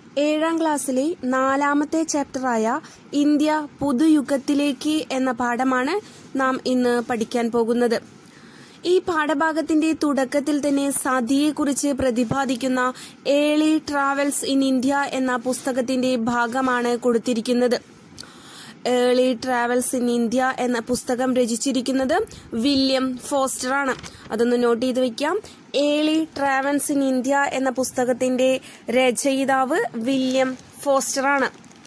ഏഴാം ക്ലാസ്സിലെ നാലാമത്തെ ചാപ്റ്ററായ ഇന്ത്യ പുതുയുഗത്തിലേക്ക് എന്ന പാഠമാണ് നാം ഇന്ന് പഠിക്കാൻ പോകുന്നത് ഈ പാഠഭാഗത്തിന്റെ തുടക്കത്തിൽ തന്നെ സതിയെക്കുറിച്ച് പ്രതിപാദിക്കുന്ന ഏളി ട്രാവൽസ് ഇൻ ഇന്ത്യ എന്ന പുസ്തകത്തിന്റെ ഭാഗമാണ് കൊടുത്തിരിക്കുന്നത് ഏളി ട്രാവൽസ് ഇൻ ഇന്ത്യ എന്ന പുസ്തകം രചിച്ചിരിക്കുന്നത് വില്യം ഫോസ്റ്റർ ആണ് അതൊന്ന് നോട്ട് ചെയ്ത് വെക്കാം ഏളി ട്രാവൽസ് ഇൻ ഇന്ത്യ എന്ന പുസ്തകത്തിന്റെ രചയിതാവ് വില്യം ഫോസ്റ്റർ ആണ്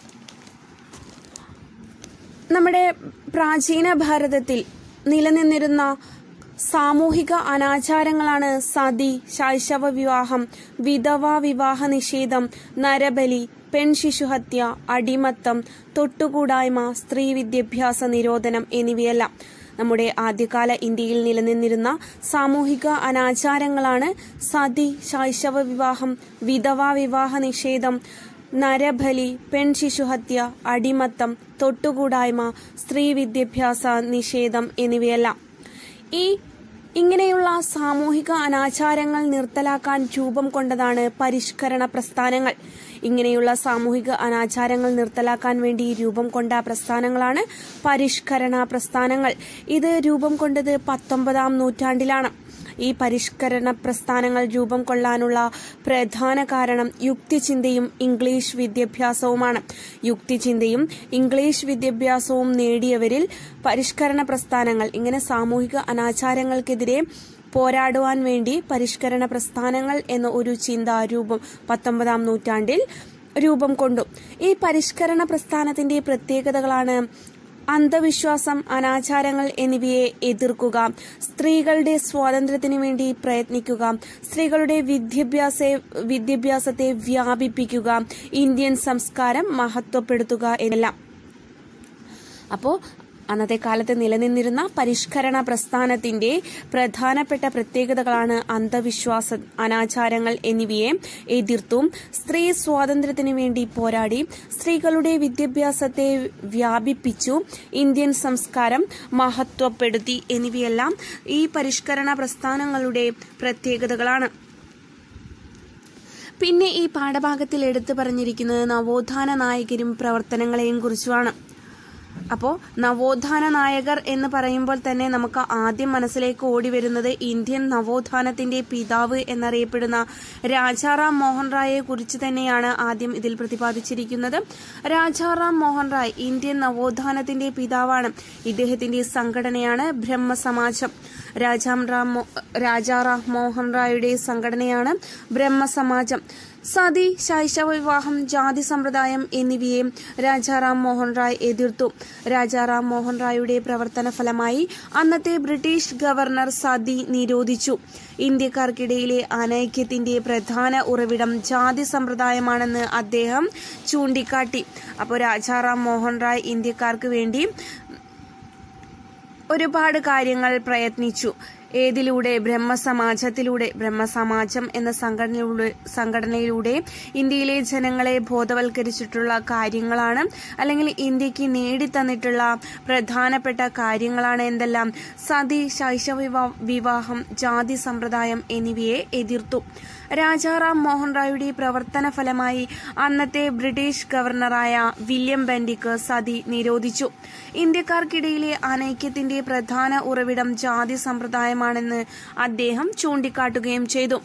നമ്മുടെ പ്രാചീന ഭാരതത്തിൽ നിലനിന്നിരുന്ന സാമൂഹിക അനാചാരങ്ങളാണ് സതി ശൈശവ വിവാഹം വിധവാ വിവാഹ നിഷേധം നരബലി പെൺശിശുഹത്യ അടിമത്തം തൊട്ടുകൂടായ്മ സ്ത്രീ വിദ്യാഭ്യാസ നിരോധനം എന്നിവയെല്ലാം നമ്മുടെ ആദ്യകാല ഇന്ത്യയിൽ നിലനിന്നിരുന്ന സാമൂഹിക അനാചാരങ്ങളാണ് സതി ശൈശവ വിവാഹം വിധവാ വിവാഹ നിഷേധം നരബലി പെൺശിശുഹത്യ അടിമത്തം തൊട്ടുകൂടായ്മ സ്ത്രീ വിദ്യാഭ്യാസ നിഷേധം എന്നിവയെല്ലാം ഈ ഇങ്ങനെയുള്ള സാമൂഹിക അനാചാരങ്ങൾ നിർത്തലാക്കാൻ രൂപം കൊണ്ടതാണ് പരിഷ്കരണ പ്രസ്ഥാനങ്ങൾ ഇങ്ങനെയുള്ള സാമൂഹിക അനാചാരങ്ങൾ നിർത്തലാക്കാൻ വേണ്ടി രൂപം കൊണ്ട പ്രസ്ഥാനങ്ങളാണ് പരിഷ്കരണ പ്രസ്ഥാനങ്ങൾ ഇത് രൂപം കൊണ്ടത് പത്തൊമ്പതാം നൂറ്റാണ്ടിലാണ് ഈ പരിഷ്കരണ പ്രസ്ഥാനങ്ങൾ രൂപം കൊള്ളാനുള്ള പ്രധാന കാരണം യുക്തിചിന്തയും ഇംഗ്ലീഷ് വിദ്യാഭ്യാസവുമാണ് യുക്തിചിന്തയും ഇംഗ്ലീഷ് വിദ്യാഭ്യാസവും നേടിയവരിൽ പരിഷ്കരണ പ്രസ്ഥാനങ്ങൾ ഇങ്ങനെ സാമൂഹിക അനാചാരങ്ങൾക്കെതിരെ പോരാടുവാൻ വേണ്ടി പരിഷ്കരണ പ്രസ്ഥാനങ്ങൾ എന്ന ഒരു ചിന്താരൂപം പത്തൊമ്പതാം നൂറ്റാണ്ടിൽ രൂപം കൊണ്ടു ഈ പരിഷ്കരണ പ്രസ്ഥാനത്തിന്റെ പ്രത്യേകതകളാണ് അന്ധവിശ്വാസം അനാചാരങ്ങൾ എന്നിവയെ എതിർക്കുക സ്ത്രീകളുടെ സ്വാതന്ത്ര്യത്തിനു വേണ്ടി പ്രയത്നിക്കുക സ്ത്രീകളുടെ വിദ്യാഭ്യാസ വിദ്യാഭ്യാസത്തെ വ്യാപിപ്പിക്കുക ഇന്ത്യൻ സംസ്കാരം മഹത്വപ്പെടുത്തുക എന്നെല്ലാം അപ്പോൾ അന്നത്തെ കാലത്ത് നിലനിന്നിരുന്ന പരിഷ്കരണ പ്രസ്ഥാനത്തിന്റെ പ്രധാനപ്പെട്ട പ്രത്യേകതകളാണ് അന്ധവിശ്വാസ അനാചാരങ്ങൾ എന്നിവയെ എതിർത്തും സ്ത്രീ സ്വാതന്ത്ര്യത്തിനു വേണ്ടി പോരാടി സ്ത്രീകളുടെ വിദ്യാഭ്യാസത്തെ വ്യാപിപ്പിച്ചു ഇന്ത്യൻ സംസ്കാരം മഹത്വപ്പെടുത്തി എന്നിവയെല്ലാം ഈ പരിഷ്കരണ പ്രസ്ഥാനങ്ങളുടെ പ്രത്യേകതകളാണ് പിന്നെ ഈ പാഠഭാഗത്തിൽ എടുത്തു പറഞ്ഞിരിക്കുന്നത് നവോത്ഥാന നായകരും പ്രവർത്തനങ്ങളെയും കുറിച്ചുമാണ് അപ്പോൾ നവോത്ഥാന നായകർ എന്ന് പറയുമ്പോൾ തന്നെ നമുക്ക് ആദ്യം മനസ്സിലേക്ക് ഓടി വരുന്നത് ഇന്ത്യൻ നവോത്ഥാനത്തിന്റെ പിതാവ് എന്നറിയപ്പെടുന്ന രാജാറാം മോഹൻ റായെ കുറിച്ച് തന്നെയാണ് ആദ്യം ഇതിൽ പ്രതിപാദിച്ചിരിക്കുന്നത് രാജാറാം മോഹൻ റായ് ഇന്ത്യൻ നവോത്ഥാനത്തിന്റെ പിതാവാണ് ഇദ്ദേഹത്തിന്റെ സംഘടനയാണ് ബ്രഹ്മസമാജം രാജാം റാം രാജാറാം മോഹൻ റായുടെ സംഘടനയാണ് ബ്രഹ്മസമാജം സതി ശൈശവ വിവാഹം ജാതി സമ്പ്രദായം എന്നിവയെ രാജാറാം മോഹൻ റായ് എതിർത്തു രാജാറാം മോഹൻ റായുടെ പ്രവർത്തന ഫലമായി അന്നത്തെ ബ്രിട്ടീഷ് ഗവർണർ സതി നിരോധിച്ചു ഇന്ത്യക്കാർക്കിടയിലെ അനൈക്യത്തിന്റെ പ്രധാന ഉറവിടം ജാതി സമ്പ്രദായമാണെന്ന് അദ്ദേഹം ചൂണ്ടിക്കാട്ടി അപ്പോൾ രാജാറാം മോഹൻ റായ് ഇന്ത്യക്കാർക്ക് വേണ്ടി ഒരുപാട് കാര്യങ്ങൾ പ്രയത്നിച്ചു ഏതിലൂടെ ബ്രഹ്മസമാജത്തിലൂടെ ബ്രഹ്മസമാജം എന്ന സംഘടനയിലൂടെ സംഘടനയിലൂടെ ഇന്ത്യയിലെ ജനങ്ങളെ ബോധവൽക്കരിച്ചിട്ടുള്ള കാര്യങ്ങളാണ് അല്ലെങ്കിൽ ഇന്ത്യക്ക് നേടിത്തന്നിട്ടുള്ള പ്രധാനപ്പെട്ട കാര്യങ്ങളാണ് എന്തെല്ലാം സതി ശൈശവ വിവാഹം ജാതി സമ്പ്രദായം എന്നിവയെ എതിർത്തു രാജാറാം മോഹൻ റായുടെ പ്രവർത്തന ഫലമായി അന്നത്തെ ബ്രിട്ടീഷ് ഗവർണറായ വില്യം ബെൻഡിക്ക് സതി നിരോധിച്ചു ഇന്ത്യക്കാർക്കിടയിലെ അനൈക്യത്തിന്റെ പ്രധാന ഉറവിടം ജാതി സമ്പ്രദായമാണെന്ന് അദ്ദേഹം ചൂണ്ടിക്കാട്ടുകയും ചെയ്തു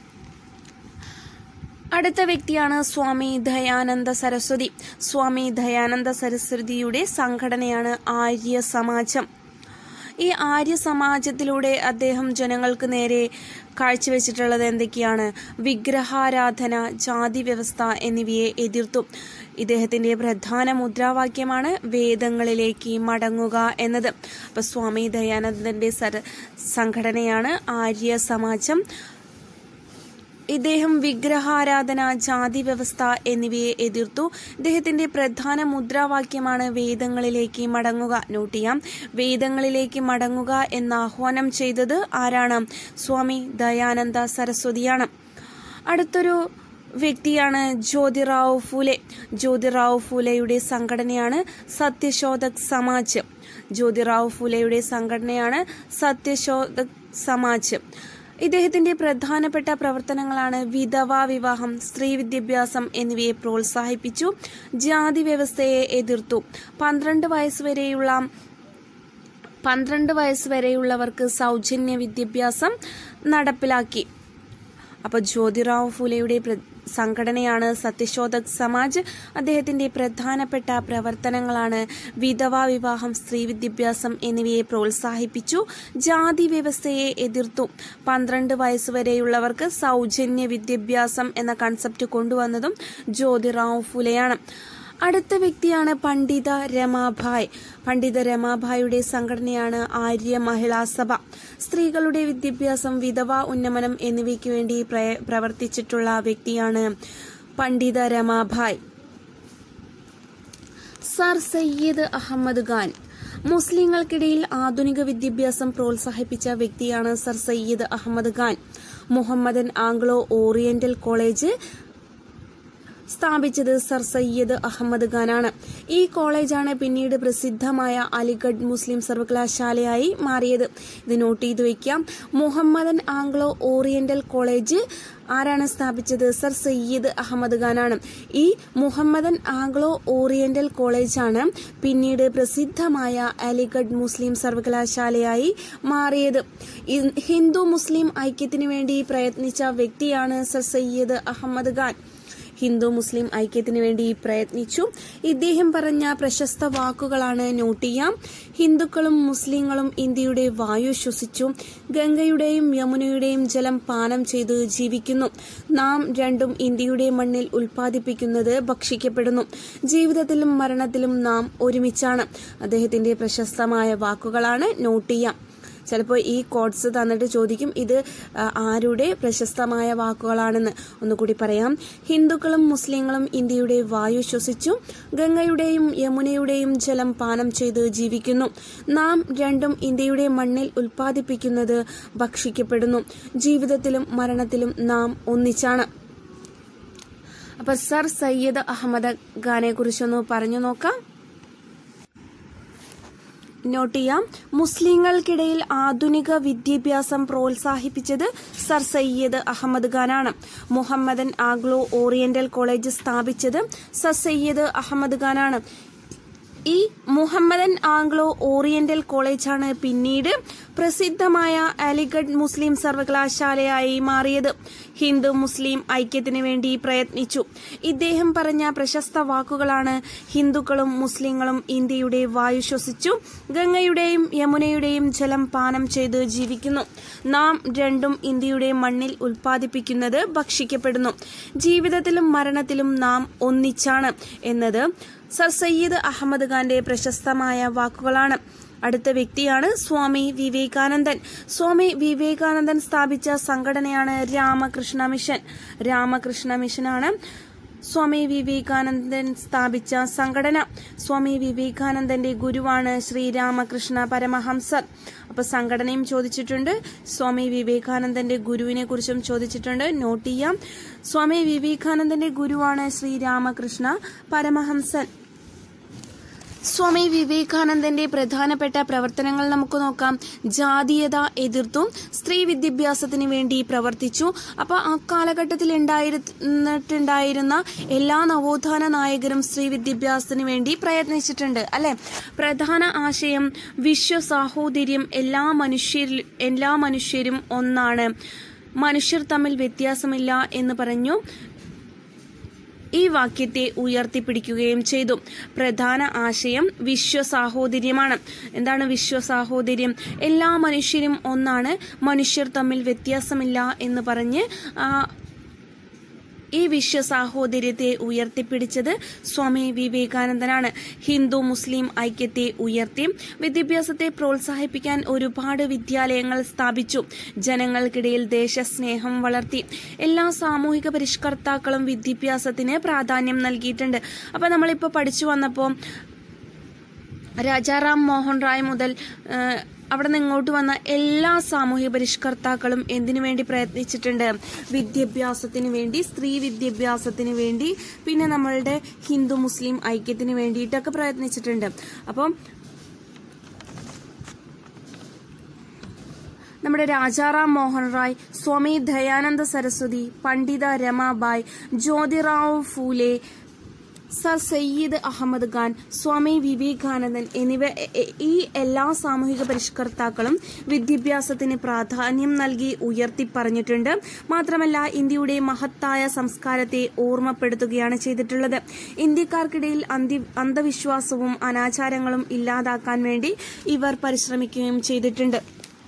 അടുത്ത വ്യക്തിയാണ് സ്വാമി ദയാനന്ദ സരസ്വതി സ്വാമി ദയാനന്ദ സരസ്വതിയുടെ സംഘടനയാണ് ആര്യ സമാജം ഈ ആര്യ സമാജത്തിലൂടെ അദ്ദേഹം ജനങ്ങൾക്ക് നേരെ കാഴ്ചവെച്ചിട്ടുള്ളത് എന്തൊക്കെയാണ് വിഗ്രഹാരാധന ജാതി വ്യവസ്ഥ എന്നിവയെ എതിർത്തു ഇദ്ദേഹത്തിന്റെ പ്രധാന മുദ്രാവാക്യമാണ് വേദങ്ങളിലേക്ക് മടങ്ങുക എന്നത് അപ്പൊ സ്വാമി ദയാനന്ദന്റെ സര സംഘടനയാണ് ആര്യ സമാജം ഇദ്ദേഹം വിഗ്രഹാരാധന ജാതി വ്യവസ്ഥ എന്നിവയെ എതിർത്തു ഇദ്ദേഹത്തിന്റെ പ്രധാന മുദ്രാവാക്യമാണ് വേദങ്ങളിലേക്ക് മടങ്ങുക നോട്ട് ചെയ്യാം വേദങ്ങളിലേക്ക് മടങ്ങുക എന്ന് ആഹ്വാനം ചെയ്തത് ആരാണ് സ്വാമി ദയാനന്ദ സരസ്വതിയാണ് അടുത്തൊരു വ്യക്തിയാണ് ജ്യോതിറാവു ഫൂലെ ജ്യോതിറാവു ഫൂലെയുടെ സംഘടനയാണ് സത്യശോധക് സമാജ് ജ്യോതിറാവു ഫൂലെയുടെ സംഘടനയാണ് സത്യശോധക് സമാജ് ഇദ്ദേഹത്തിന്റെ പ്രധാനപ്പെട്ട പ്രവർത്തനങ്ങളാണ് വിധവാ വിവാഹം സ്ത്രീ വിദ്യാഭ്യാസം എന്നിവയെ പ്രോത്സാഹിപ്പിച്ചു ജാതി വ്യവസ്ഥയെ എതിർത്തു പന്ത്രണ്ട് വയസ്സുവരെയുള്ള പന്ത്രണ്ട് വയസ്സ് വരെയുള്ളവർക്ക് സൗജന്യ വിദ്യാഭ്യാസം നടപ്പിലാക്കി അപ്പോൾ ജ്യോതിറാവ് ഫുലെയുടെ പ്ര- സംഘടനയാണ് സത്യശോധക് സമാജ് അദ്ദേഹത്തിന്റെ പ്രധാനപ്പെട്ട പ്രവർത്തനങ്ങളാണ് വിധവാ വിവാഹം സ്ത്രീ വിദ്യാഭ്യാസം എന്നിവയെ പ്രോത്സാഹിപ്പിച്ചു ജാതി വ്യവസ്ഥയെ എതിർത്തു പന്ത്രണ്ട് വയസ്സുവരെയുള്ളവർക്ക് സൗജന്യ വിദ്യാഭ്യാസം എന്ന കൺസെപ്റ്റ് കൊണ്ടുവന്നതും ജ്യോതിറാവ് ഫുലെയാണ് അടുത്ത വ്യക്തിയാണ് പണ്ഡിത രമാഭായ് പണ്ഡിത രമാഭായുടെ സംഘടനയാണ് ആര്യ മഹിളാ സഭ സ്ത്രീകളുടെ വിദ്യാഭ്യാസം വിധവ ഉന്നമനം എന്നിവയ്ക്ക് വേണ്ടി പ്ര- പ്രവർത്തിച്ചിട്ടുള്ള വ്യക്തിയാണ് പണ്ഡിത രമാഭായ് സർ സയ്യിദ് അഹമ്മദ് ഖാൻ മുസ്ലിങ്ങൾക്കിടയിൽ ആധുനിക വിദ്യാഭ്യാസം പ്രോത്സാഹിപ്പിച്ച വ്യക്തിയാണ് sir Syed Ahmad Khan Mohammedan Anglo Oriental college സ്ഥാപിച്ചത് സർ സയ്യിദ് അഹമ്മദ് ഖാനാണ് ഈ കോളേജാണ് പിന്നീട് പ്രസിദ്ധമായ അലിഗഡ് മുസ്ലിം സർവകലാശാലയായി മാറിയത് ഇത് നോട്ട് ചെയ്ത് വയ്ക്കാം മുഹമ്മദൻ ആംഗ്ലോ ഓറിയന്റൽ കോളേജ് ആരാണ് സ്ഥാപിച്ചത് സർ സയ്യിദ് അഹമ്മദ് ഖാനാണ് ഈ മുഹമ്മദൻ ആംഗ്ലോ ഓറിയന്റൽ കോളേജാണ് പിന്നീട് പ്രസിദ്ധമായ അലിഗഡ് മുസ്ലിം സർവകലാശാലയായി മാറിയത് ഇ- ഹിന്ദു മുസ്ലിം ഐക്യത്തിന് വേണ്ടി പ്രയത്നിച്ച വ്യക്തിയാണ് സർ സയ്യിദ് അഹമ്മദ് ഖാൻ ഹിന്ദു മുസ്ലിം ഐക്യത്തിന് വേണ്ടി പ്രയത്നിച്ചു ഇദ്ദേഹം പറഞ്ഞ പ്രശസ്ത വാക്കുകളാണ് നോട്ട് ചെയ്യാം ഹിന്ദുക്കളും മുസ്ലിങ്ങളും ഇന്ത്യയുടെ വായു ശ്വസിച്ചു ഗംഗയുടെയും യമുനയുടെയും ജലം പാനം ചെയ്ത് ജീവിക്കുന്നു നാം രണ്ടും ഇന്ത്യയുടെ മണ്ണിൽ ഉൽപ്പാദിപ്പിക്കുന്നത് ഭക്ഷിക്കപ്പെടുന്നു ജീവിതത്തിലും മരണത്തിലും നാം ഒരുമിച്ചാണ് അദ്ദേഹത്തിന്റെ പ്രശസ്തമായ വാക്കുകളാണ് നോട്ട് ചെയ്യാം ചിലപ്പോൾ ഈ കോഡ്സ് തന്നിട്ട് ചോദിക്കും ഇത് ആ, ആരുടെ പ്രശസ്തമായ വാക്കുകളാണെന്ന് ഒന്നുകൂടി പറയാം ഹിന്ദുക്കളും മുസ്ലിങ്ങളും ഇന്ത്യയുടെ വായു ശ്വസിച്ചു ഗംഗയുടെയും യമുനയുടെയും ജലം പാനം ചെയ്ത് ജീവിക്കുന്നു നാം രണ്ടും ഇന്ത്യയുടെ മണ്ണിൽ ഉൽപ്പാദിപ്പിക്കുന്നത് ഭക്ഷിക്കപ്പെടുന്നു ജീവിതത്തിലും മരണത്തിലും നാം ഒന്നിച്ചാണ് അപ്പൊ സർ സയ്യിദ് അഹമ്മദ് ഖാനെ കുറിച്ചൊന്ന് പറഞ്ഞു നോക്കാം നോട്ട് ചെയ്യാം മുസ്ലിങ്ങൾക്കിടയിൽ ആധുനിക വിദ്യാഭ്യാസം പ്രോത്സാഹിപ്പിച്ചത് സർ സയ്യിദ് അഹമ്മദ് ഖാനാണ് മുഹമ്മദൻ ആഗ്ലോ ഓറിയന്റൽ കോളേജ് സ്ഥാപിച്ചത് സർ സയ്യിദ് അഹമ്മദ് ഖാനാണ് ഈ മുഹമ്മദൻ ആംഗ്ലോ ഓറിയന്റൽ കോളേജാണ് പിന്നീട് പ്രസിദ്ധമായ അലിഗഡ് മുസ്ലിം സർവകലാശാലയായി മാറിയത് ഹിന്ദു മുസ്ലിം ഐക്യത്തിന് വേണ്ടി പ്രയത്നിച്ചു ഇദ്ദേഹം പറഞ്ഞ പ്രശസ്ത വാക്കുകളാണ് ഹിന്ദുക്കളും മുസ്ലിങ്ങളും ഇന്ത്യയുടെ വായു ശ്വസിച്ചു ഗംഗയുടെയും യമുനയുടെയും ജലം പാനം ചെയ്ത് ജീവിക്കുന്നു നാം രണ്ടും ഇന്ത്യയുടെ മണ്ണിൽ ഉൽപ്പാദിപ്പിക്കുന്നത് ഭക്ഷിക്കപ്പെടുന്നു ജീവിതത്തിലും മരണത്തിലും നാം ഒന്നിച്ചാണ് എന്നത് സർ സയ്യിദ് അഹമ്മദ് ഖാന്റെ പ്രശസ്തമായ വാക്കുകളാണ് അടുത്ത വ്യക്തിയാണ് സ്വാമി വിവേകാനന്ദൻ സ്വാമി വിവേകാനന്ദൻ സ്ഥാപിച്ച സംഘടനയാണ് രാമകൃഷ്ണ മിഷൻ രാമകൃഷ്ണ മിഷനാണ് സ്വാമി വിവേകാനന്ദൻ സ്ഥാപിച്ച സംഘടന സ്വാമി വിവേകാനന്ദന്റെ ഗുരുവാണ് ശ്രീരാമകൃഷ്ണ പരമഹംസർ അപ്പൊ സംഘടനയും ചോദിച്ചിട്ടുണ്ട് സ്വാമി വിവേകാനന്ദന്റെ ഗുരുവിനെ കുറിച്ചും ചോദിച്ചിട്ടുണ്ട് നോട്ട് ചെയ്യാം സ്വാമി വിവേകാനന്ദന്റെ ഗുരുവാണ് ശ്രീരാമകൃഷ്ണ പരമഹംസൻ സ്വാമി വിവേകാനന്ദന്റെ പ്രധാനപ്പെട്ട പ്രവർത്തനങ്ങൾ നമുക്ക് നോക്കാം ജാതീയത എതിർത്തും സ്ത്രീ വിദ്യാഭ്യാസത്തിന് വേണ്ടി പ്രവർത്തിച്ചു അപ്പൊ ആ കാലഘട്ടത്തിൽ ഉണ്ടായിരുന്നിട്ടുണ്ടായിരുന്ന എല്ലാ നവോത്ഥാന നായകരും സ്ത്രീ വിദ്യാഭ്യാസത്തിന് വേണ്ടി പ്രയത്നിച്ചിട്ടുണ്ട് അല്ലെ പ്രധാന ആശയം വിശ്വ സാഹോദര്യം എല്ലാ മനുഷ്യരിൽ എല്ലാ മനുഷ്യരും ഒന്നാണ് മനുഷ്യർ തമ്മിൽ വ്യത്യാസമില്ല എന്ന് പറഞ്ഞു ഈ വാക്യത്തെ ഉയർത്തിപ്പിടിക്കുകയും ചെയ്തു പ്രധാന ആശയം വിശ്വസാഹോദര്യമാണ് എന്താണ് വിശ്വസാഹോദര്യം എല്ലാ മനുഷ്യരും ഒന്നാണ് മനുഷ്യർ തമ്മിൽ വ്യത്യാസമില്ല എന്ന് പറഞ്ഞ് ആ, ഈ വിശ്വസാഹോദര്യത്തെ ഉയർത്തിപ്പിടിച്ചത് സ്വാമി വിവേകാനന്ദനാണ് ഹിന്ദു മുസ്ലിം ഐക്യത്തെ ഉയർത്തി വിദ്യാഭ്യാസത്തെ പ്രോത്സാഹിപ്പിക്കാൻ ഒരുപാട് വിദ്യാലയങ്ങൾ സ്ഥാപിച്ചു ജനങ്ങൾക്കിടയിൽ ദേശസ്നേഹം വളർത്തി എല്ലാ സാമൂഹിക പരിഷ്കർത്താക്കളും വിദ്യാഭ്യാസത്തിന് പ്രാധാന്യം നൽകിയിട്ടുണ്ട് അപ്പൊ നമ്മളിപ്പോ പഠിച്ചു വന്നപ്പോൾ രാജാറാം മോഹൻ റായ് മുതൽ ആ, അവിടെ നിന്ന് ഇങ്ങോട്ട് വന്ന എല്ലാ സാമൂഹ്യ പരിഷ്കർത്താക്കളും എന്തിനു വേണ്ടി പ്രയത്നിച്ചിട്ടുണ്ട് വിദ്യാഭ്യാസത്തിന് വേണ്ടി സ്ത്രീ വിദ്യാഭ്യാസത്തിന് വേണ്ടി പിന്നെ നമ്മളുടെ ഹിന്ദു മുസ്ലിം ഐക്യത്തിന് വേണ്ടിയിട്ടൊക്കെ പ്രയത്നിച്ചിട്ടുണ്ട് അപ്പം നമ്മുടെ രാജാറാം മോഹൻ റായ് സ്വാമി ദയാനന്ദ സരസ്വതി പണ്ഡിത രമാബായ് ജ്യോതിറാവ് ഫൂലെ സർ സയ്യിദ് അഹമ്മദ് ഖാൻ സ്വാമി വിവേകാനന്ദൻ എന്നിവ എ- എ- ഈ എല്ലാ സാമൂഹിക പരിഷ്കർത്താക്കളും വിദ്യാഭ്യാസത്തിന് പ്രാധാന്യം നൽകി ഉയർത്തി പറഞ്ഞിട്ടുണ്ട് മാത്രമല്ല ഇന്ത്യയുടെ മഹത്തായ സംസ്കാരത്തെ ഓർമ്മപ്പെടുത്തുകയാണ് ചെയ്തിട്ടുള്ളത് ഇന്ത്യക്കാർക്കിടയിൽ അന്തി അന്ധവിശ്വാസവും അനാചാരങ്ങളും ഇല്ലാതാക്കാൻ വേണ്ടി ഇവർ പരിശ്രമിക്കുകയും ചെയ്തിട്ടുണ്ട്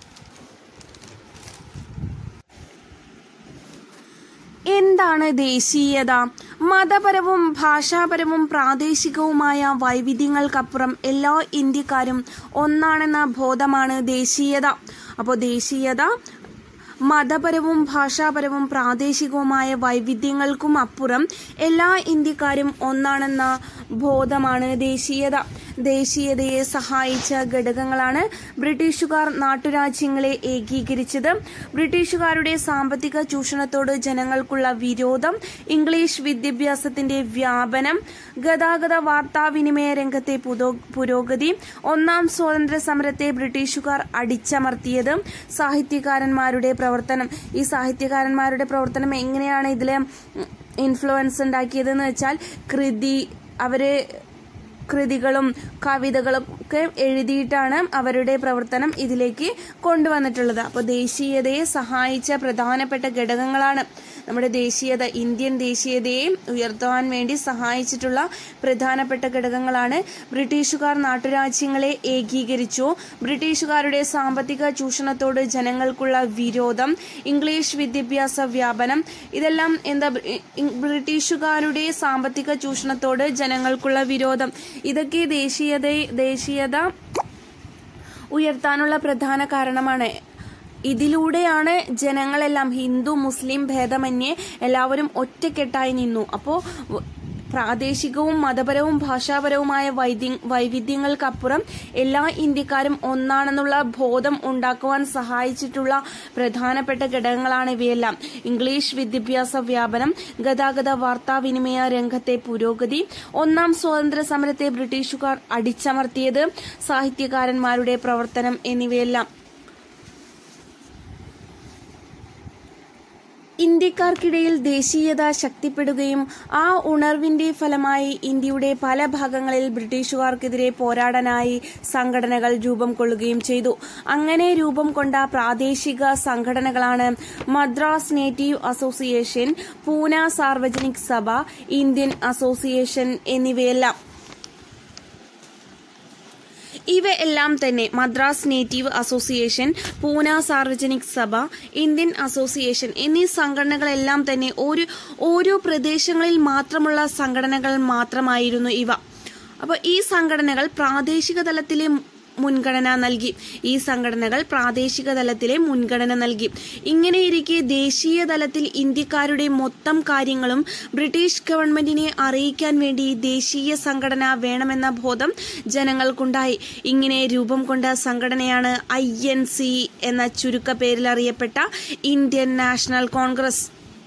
എന്താണ് ദേശീയത മതപരവും ഭാഷാപരവും പ്രാദേശികവുമായ വൈവിധ്യങ്ങൾക്കപ്പുറം എല്ലാ ഇന്ത്യക്കാരും ഒന്നാണെന്ന ബോധമാണ് ദേശീയത അപ്പോൾ ദേശീയത മതപരവും ഭാഷാപരവും പ്രാദേശികവുമായ വൈവിധ്യങ്ങൾക്കും അപ്പുറം എല്ലാ ഇന്ത്യക്കാരും ഒന്നാണെന്ന ബോധമാണ് ദേശീയത ദേശീയതയെ സഹായിച്ച ഘടകങ്ങളാണ് ബ്രിട്ടീഷുകാർ നാട്ടുരാജ്യങ്ങളെ ഏകീകരിച്ചത് ബ്രിട്ടീഷുകാരുടെ സാമ്പത്തിക ചൂഷണത്തോട് ജനങ്ങൾക്കുള്ള വിരോധം ഇംഗ്ലീഷ് വിദ്യാഭ്യാസത്തിന്റെ വ്യാപനം ഗതാഗത വാർത്താവിനിമയ രംഗത്തെ പുതോ- പുരോഗതി ഒന്നാം സ്വാതന്ത്ര്യ സമരത്തെ ബ്രിട്ടീഷുകാർ അടിച്ചമർത്തിയത് സാഹിത്യകാരന്മാരുടെ പ്രവർത്തനം ഈ സാഹിത്യകാരന്മാരുടെ പ്രവർത്തനം എങ്ങനെയാണ് ഇതിൽ ഇൻഫ്ലുവൻസ് ഉണ്ടാക്കിയതെന്ന് വെച്ചാൽ കൃതി അവര് കൃതികളും കവിതകളും ഒക്കെ എഴുതിയിട്ടാണ് അവരുടെ പ്രവർത്തനം ഇതിലേക്ക് കൊണ്ടുവന്നിട്ടുള്ളത് അപ്പോൾ ദേശീയതയെ സഹായിച്ച പ്രധാനപ്പെട്ട ഘടകങ്ങളാണ് നമ്മുടെ ദേശീയത ഇന്ത്യൻ ദേശീയതയെ ഉയർത്താൻ വേണ്ടി സഹായിച്ചിട്ടുള്ള പ്രധാനപ്പെട്ട ഘടകങ്ങളാണ് ബ്രിട്ടീഷുകാർ നാട്ടുരാജ്യങ്ങളെ ഏകീകരിച്ചു ബ്രിട്ടീഷുകാരുടെ സാമ്പത്തിക ചൂഷണത്തോട് ജനങ്ങൾക്കുള്ള വിരോധം ഇംഗ്ലീഷ് വിദ്യാഭ്യാസ വ്യാപനം ഇതെല്ലാം എന്താ ബ്രി- ഇ- ബ്രിട്ടീഷുകാരുടെ സാമ്പത്തിക ചൂഷണത്തോട് ജനങ്ങൾക്കുള്ള വിരോധം ഇതൊക്കെ ദേശീയത ദേശീയത ഉയർത്താനുള്ള പ്രധാന കാരണമാണ് ഇതിലൂടെയാണ് ജനങ്ങളെല്ലാം ഹിന്ദു മുസ്ലിം ഭേദമന്യേ എല്ലാവരും ഒറ്റക്കെട്ടായി നിന്നു അപ്പോൾ പ്രാദേശികവും മതപരവും ഭാഷാപരവുമായ വൈദ്യ വൈവിധ്യങ്ങൾക്കപ്പുറം എല്ലാ ഇന്ത്യക്കാരും ഒന്നാണെന്നുള്ള ബോധം ഉണ്ടാക്കുവാൻ സഹായിച്ചിട്ടുള്ള പ്രധാനപ്പെട്ട ഘടകങ്ങളാണ് ഇവയെല്ലാം ഇംഗ്ലീഷ് വിദ്യാഭ്യാസ വ്യാപനം ഗതാഗത വാർത്താവിനിമയ രംഗത്തെ പുരോഗതി ഒന്നാം സ്വാതന്ത്ര്യ സമരത്തെ ബ്രിട്ടീഷുകാർ അടിച്ചമർത്തിയത് സാഹിത്യകാരന്മാരുടെ പ്രവർത്തനം എന്നിവയെല്ലാം ഇന്ത്യക്കാർക്കിടയിൽ ദേശീയത ശക്തിപ്പെടുകയും ആ ഉണർവിന്റെ ഫലമായി ഇന്ത്യയുടെ പല ഭാഗങ്ങളിൽ ബ്രിട്ടീഷുകാർക്കെതിരെ പോരാടാനായി സംഘടനകൾ രൂപം കൊള്ളുകയും ചെയ്തു അങ്ങനെ രൂപം കൊണ്ട പ്രാദേശിക സംഘടനകളാണ് Madras native association Poona Sarvajanik Sabha Indian association എന്നിവയെല്ലാം ഇവയെല്ലാം തന്നെ Madras native association Poona Sarvajanik Sabha Indian association എന്നീ സംഘടനകളെല്ലാം തന്നെ ഒരു ഓരോ പ്രദേശങ്ങളിൽ മാത്രമുള്ള സംഘടനകൾ മാത്രമായിരുന്നു ഇവ അപ്പോൾ ഈ സംഘടനകൾ പ്രാദേശിക തലത്തിലെ മുൻഗണന നൽകി ഈ സംഘടനകൾ പ്രാദേശിക തലത്തിലെ മുൻഗണന നൽകി ഇങ്ങനെയിരിക്കെ ദേശീയ തലത്തിൽ ഇന്ത്യക്കാരുടെ മൊത്തം കാര്യങ്ങളും ബ്രിട്ടീഷ് ഗവൺമെന്റിനെ അറിയിക്കാൻ വേണ്ടി ദേശീയ സംഘടന വേണമെന്ന ബോധം ജനങ്ങൾക്കുണ്ടായി ഇങ്ങനെ രൂപം കൊണ്ട സംഘടനയാണ് ഐ എൻ സി എന്ന ചുരുക്കപ്പേരിൽ അറിയപ്പെട്ട ഇന്ത്യൻ നാഷണൽ കോൺഗ്രസ്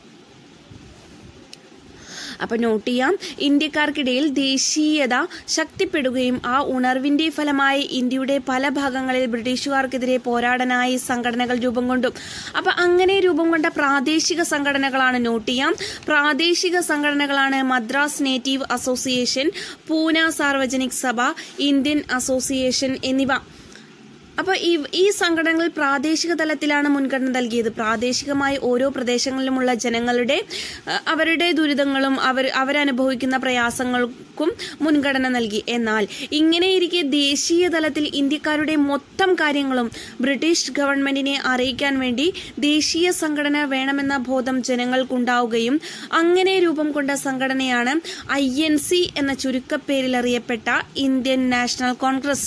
അപ്പൊ നോട്ട് ചെയ്യാം ഇന്ത്യക്കാർക്കിടയിൽ ദേശീയത ശക്തിപ്പെടുകയും ആ ഉണർവിന്റെ ഫലമായി ഇന്ത്യയുടെ പല ഭാഗങ്ങളിൽ ബ്രിട്ടീഷുകാർക്കെതിരെ പോരാടാനായി സംഘടനകൾ രൂപം കൊണ്ടു അപ്പൊ അങ്ങനെ രൂപം കൊണ്ട പ്രാദേശിക സംഘടനകളാണ് നോട്ട് ചെയ്യാം പ്രാദേശിക സംഘടനകളാണ് Madras native association Poona Sarvajanik Sabha Indian association എന്നിവ അപ്പോൾ ഈ ഈ സംഘടനകൾ പ്രാദേശിക തലത്തിലാണ് മുൻഗണന നൽകിയത് പ്രാദേശികമായി ഓരോ പ്രദേശങ്ങളിലുമുള്ള ജനങ്ങളുടെ അഹ്, അവരുടെ ദുരിതങ്ങളും അവർ അവരനുഭവിക്കുന്ന പ്രയാസങ്ങൾക്കും മുൻഗണന നൽകി എന്നാൽ ഇങ്ങനെയിരിക്കെ ദേശീയ തലത്തിൽ ഇന്ത്യക്കാരുടെ മൊത്തം കാര്യങ്ങളും ബ്രിട്ടീഷ് ഗവൺമെന്റിനെ അറിയിക്കാൻ വേണ്ടി ദേശീയ സംഘടന വേണമെന്ന ബോധം ജനങ്ങൾക്കുണ്ടാവുകയും അങ്ങനെ രൂപം കൊണ്ട സംഘടനയാണ് ഐ എൻ സി എന്ന ചുരുക്കപ്പേരിൽ അറിയപ്പെട്ട ഇന്ത്യൻ നാഷണൽ കോൺഗ്രസ്